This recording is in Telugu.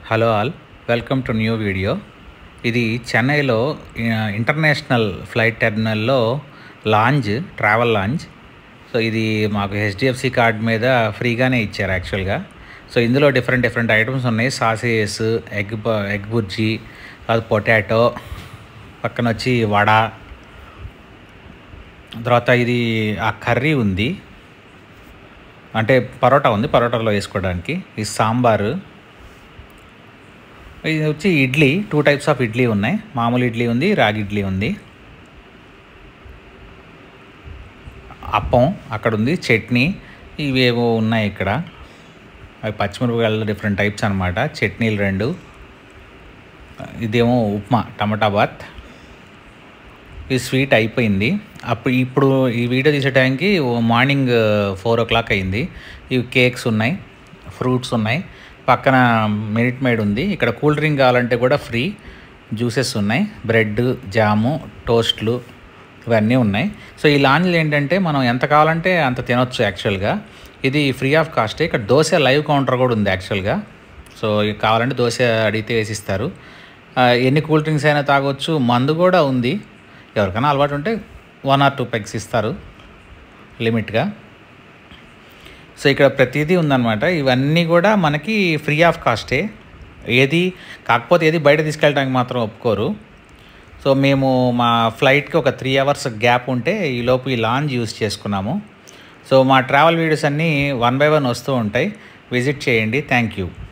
hello all welcome to new video ఇది చెన్నైలో ఆ, ఇంటర్నేషనల్ ఫ్లైట్ టెర్మినల్లో లాంజ్ ట్రావెల్ లాంజ్ సో ఇది మాకు హెచ్డిఎఫ్సి కార్డ్ మీద ఫ్రీగానే ఇచ్చారు యాక్చువల్గా సో ఇందులో డిఫరెంట్ డిఫరెంట్ ఐటమ్స్ ఉన్నాయి సాసేస్ ఎగ్ బ- ఎగ్ బుర్జీ అది పొటాటో పక్కన వచ్చి వడ తర్వాత ఇది ఆ కర్రీ ఉంది అంటే పరోటా ఉంది పరోటాలో వేసుకోవడానికి ఈ సాంబారు ఇది వచ్చి idli two types of idli ఉన్నాయి మామూలు ఇడ్లీ ఉంది రాగి ఇడ్లీ ఉంది అప్పం అక్కడ ఉంది చట్నీ ఇవేవో ఉన్నాయి ఇక్కడ అవి పచ్చిమిరపకాయలు డిఫరెంట్ టైప్స్ అనమాట చట్నీలు రెండు ఇదేమో ఉప్మా టమాటా బాత్ ఈ స్వీట్ అయిపోయింది అప్పుడు ఇప్పుడు ఈ వీడియో తీసే టైంకి ఓ మార్నింగ్ ఫోర్ ఓ క్లాక్ అయింది ఇవి కేక్స్ ఉన్నాయి ఫ్రూట్స్ ఉన్నాయి పక్కన మినిట్ మేడ్ ఉంది ఇక్కడ కూల్ డ్రింక్ కావాలంటే కూడా ఫ్రీ జ్యూసెస్ ఉన్నాయి బ్రెడ్ జాము టోస్ట్లు ఇవన్నీ ఉన్నాయి సో ఈ లాంజ్లు ఏంటంటే మనం ఎంత కావాలంటే అంత తినొచ్చు యాక్చువల్గా ఇది ఫ్రీ ఆఫ్ కాస్ట్ ఇక్కడ దోశ లైవ్ కౌంటర్ కూడా ఉంది యాక్చువల్గా సో ఇక కావాలంటే దోశ అడిగితే వేసిస్తారు ఆ, ఎన్ని కూల్ డ్రింక్స్ అయినా తాగొచ్చు మందు కూడా ఉంది ఎవరికైనా అలవాటు ఉంటే వన్ ఆర్ టూ పెగ్స్ ఇస్తారు లిమిట్గా సో ఇక్కడ ప్రతిదీ ఉందన్నమాట ఇవన్నీ కూడా మనకి ఫ్రీ ఆఫ్ కాస్టే ఏది కాకపోతే ఏది బయట తీసుకెళ్ళడానికి మాత్రం ఒప్పుకోరు సో మేము మా ఫ్లైట్కి ఒక త్రీ అవర్స్ గ్యాప్ ఉంటే ఈ లోపు ఈ లాంజ్ యూస్ చేసుకున్నాము సో మా ట్రావెల్ వీడియోస్ అన్నీ వన్ బై వన్ వస్తూ ఉంటాయి విజిట్ చేయండి థ్యాంక్ యూ